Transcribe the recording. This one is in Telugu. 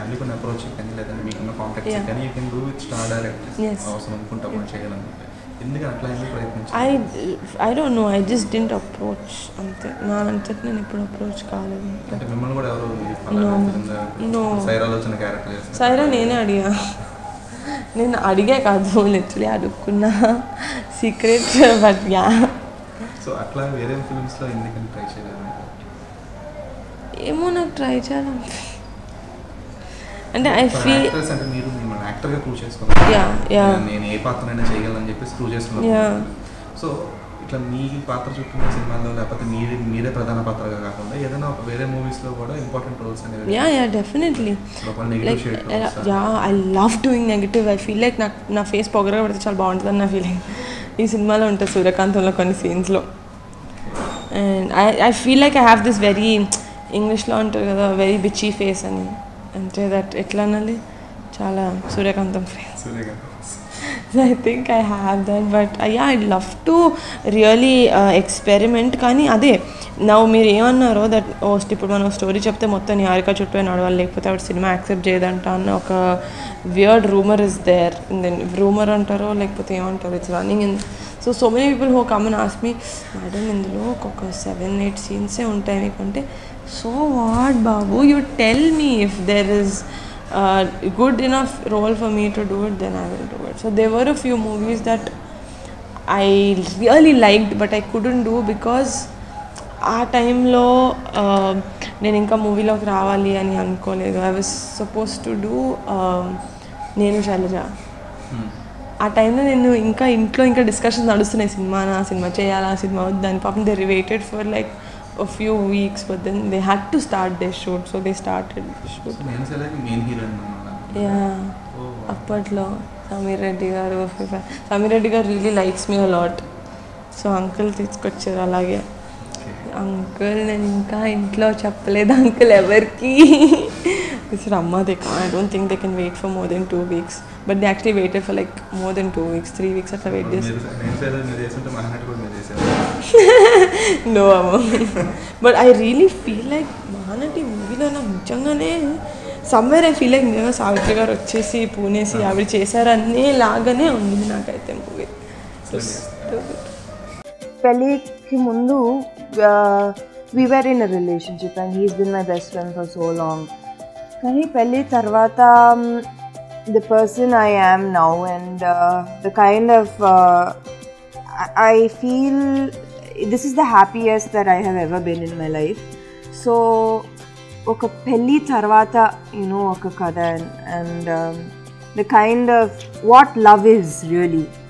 ఫ్యామిలీ కొన్ని అప్రోచ్ కానీ లేదంటే మీకున్న కాంటాక్ట్స్ Yeah. కానీ you can do with star direct Yes. అవసరం అనుకుంటాం మనం చేయాలనుకుంటే ఎందుకని అట్లా ఎందుకు ప్రయత్నించాలి I I don't know I just didn't approach అంతే నా అంతటి నేను ఎప్పుడు అప్రోచ్ కాలేదు అంటే మిమ్మల్ని కూడా ఎవరు ఈ No. పలానా film లో No. సైరాలో వచ్చిన క్యారెక్టర్ చేస్తారు సైరా నేనే అడిగా నేను అడిగే కాదు లిటరలీ అడుక్కున్నా సీక్రెట్ బట్ యా సో అట్లా వేరే ఫిల్మ్స్ లో ఎందుకని ట్రై చేయలేదు ఏమో నాకు ట్రై చేయాలంటే అంటే ఐ ఫీల్ యాక్టర్స్ అంటే మీరు మిమ్మల్ని యాక్టర్ గా ప్రూవ్ చేసుకున్నారు యా యా నేను ఏ పాత్రనైనా చేయగలను చెప్పేసి ప్రూవ్ Yeah. చేసుకున్నాను సో ఇట్లా మీ పాత్ర చుట్టూ సినిమాలో లేకపోతే మీరే మీరే ప్రధాన పాత్రగా కాకుండా ఏదైనా ఒక వేరే మూవీస్ లో కూడా ఇంపార్టెంట్ రోల్స్ అనేవి యా యా డెఫినెట్లీ లోపల like negative shade ya I love doing negative I feel like నాకు నా ఫేస్ పొగరగా పెడితే చాలా బాగుంటుందని నా ఫీలింగ్ ఈ సినిమాలో ఉంటుంది సూర్యకాంతంలో కొన్ని సీన్స్లో and I I feel like I have this very ఇంగ్లీష్లో అంటారు కదా వెరీ బిచీ ఫేస్ అని అంటే దట్ ఎట్లా అనాలి చాలా Suryakantham face Suryakanth So I think I have that, but uh, yeah, I'd love to really uh, experiment. కానీ అదే నా మీరు ఏమన్నారో దట్ ఓ ఇప్పుడు మనం స్టోరీ చెప్తే మొత్తం నిహారిక చుట్టూ నడవాలి లేకపోతే ఆవిడ సినిమా యాక్సెప్ట్ చేయదంట అన్న ఒక weird rumour is there then rumour అంటారో లేకపోతే ఏమంటారు it's running in so so many people who come and ask me madam ఇందులో ఒక సెవెన్ ఎయిట్ సీన్సే ఉంటాయి మీకంటే సో వాట్ బాబు you tell me if there is uh, good enough role for me to do it, then I will do it. So there were a few movies that I really liked, but I couldn't do because ఆ టైంలో నేను ఇంకా మూవీలోకి రావాలి అని అనుకోలేదు I was suppose to do నేను శైలజ ఆ టైంలో నేను ఇంకా ఇంట్లో ఇంకా డిస్కషన్స్ నడుస్తున్నాయి సినిమా నా సినిమా చేయాలా సినిమా వద్దని పాపం they waited for like a few weeks but then they had to start their shoot so they started the shoot so నేను సెలెక్ట్ మెయిన్ హీరోయిన్ అన్నమాట యా ఓ అప్పట్లో సమీర్ రెడ్డి గారు సమీర్ రెడ్డి గారు really likes me a lot so uncle తీసుకొచ్చారు అలాగే అంకుల్ నేను ఇంకా ఇంట్లో చెప్పలేదు అంకుల్ ఎవరికి సార్ అమ్మ they I don't think they can wait for more than two weeks but they actually waited for like more than two weeks three weeks అట్లా వెయిట్ చేసి మీరు నేను సెలెక్ట్ మీరు చేస్తుంటే మహానటి కూడా మీరు చేశారు నో అమ్మ but I really feel like Mahanati మూవీలో నాకు నిజంగానే సమ్వేర్ ఐ ఫీల్ లైక్ నిజంగా సావిత్రి గారు వచ్చేసి పూనేసి ఆవిడ చేశారనే లాగానే ఉంది నాకైతే మూవీ పెళ్ళికి ముందు we were in a relationship and he's been my best friend for so long కానీ పెళ్ళి తర్వాత the person I am now and the kind of I feel this is the happiest that I have ever been in my life so ఒక పెళ్ళి తర్వాత యూనో ఒక కథ and the kind of what love is really